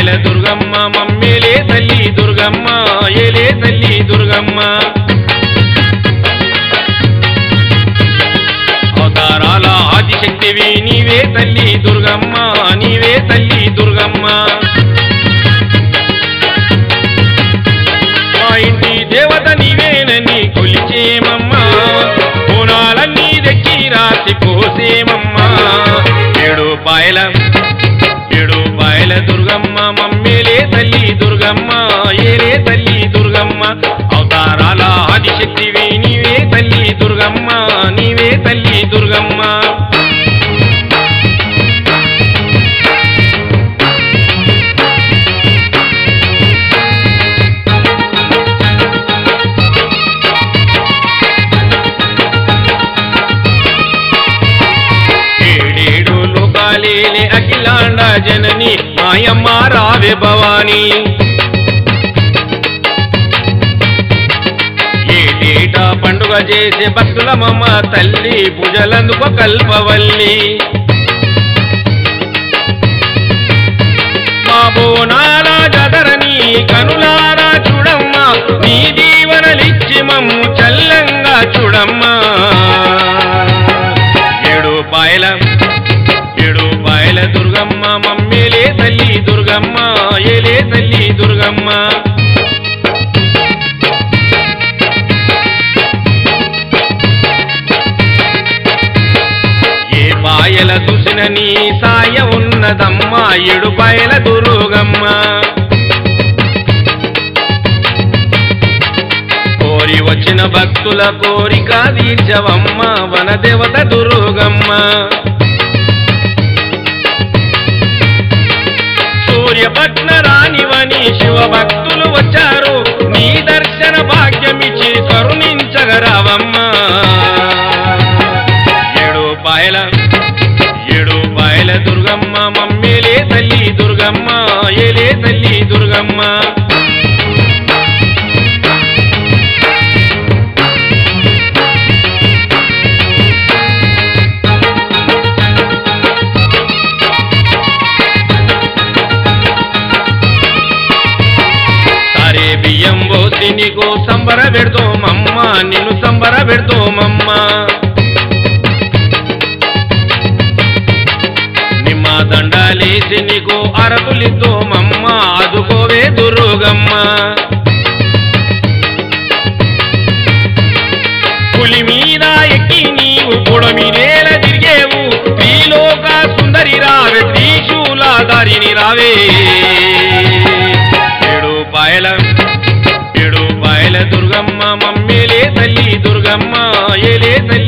పాయల దుర్గమ్మ మమ్మేలే తల్లి దుర్గమ్మ ఏలే తల్లి దుర్గమ్మ అవతారాల ఆదిశక్తివి నీవే తల్లి దుర్గమ్మ నీవే తల్లి దుర్గమ్మ మా ఇంటి దేవత నీవేనని కొలిచేమమ్మా కోణాలన్నీ దక్కి రాసి పోసేమమ్మా ఏడు పాయల ఏడు పాయల దుర్గమ్మ మమ్మేలే తల్లి దుర్గమ్మ ఏలే తల్లి దుర్గమ్మ అవతారాల ఆదిశక్తివి నీవే తల్లి దుర్గమ్మ నీవే తల్లి దుర్గమ్మ ఏడేడు లోకాలేలే అఖిలాండ జనని మాయమ్మ రావే భవాని ఏటేటా పండుగ చేసే భక్తులమమ్మ తల్లి పూజలందుకో కల్పవల్లి మా బోనాల జదరని కనులారా చూడమ్మా నీ దీవనలిచ్చి మమ్ము చల్లంగా చూడమ్మా ఏడు పాయల ఏడు పాయల దుర్గమ్మ మమ్మేలే తల్లి దుర్గమ్మ ఏలే తల్లి దుర్గమ్మ ఏ పాయల చూసిన నీ సాయ ఉన్నదమ్మా ఏడు పాయల దుర్గమ్మ కోరి వచ్చిన భక్తుల కోరిక తీర్చవమ్మ వనదేవత దుర్గమ్మ సూర్యపట్న రానివని శివ భక్తులు వచ్చారు నీ దర్శన భాగ్యమిచ్చి కరుణించగరావమ్మ ఏడు పాయల ఏడు పాయల దుర్గమ్మ మమ్మేలే తల్లి దుర్గమ్మ ఏలే తల్లి దుర్గమ్మ సరే బియ్యం పోసి నీకు సంబర పెడతామమ్మ నిన్ను సంబర పెడతామమ్మ నిమ్మ దండాలేసి నీకు అరకులిద్దోమమ్మ అదుకోవే దుర్గమ్మ పులి మీద ఎక్కి నీవు పొడమి నేల తిరిగేవు త్రీలోక సుందరి రావే త్రిశూలాధారిని రావే ఏడు పాయల ఏడు పాయల దుర్గమ్మ మమ్మేలే తల్లి దుర్గమ్మ ఏలే తల్లి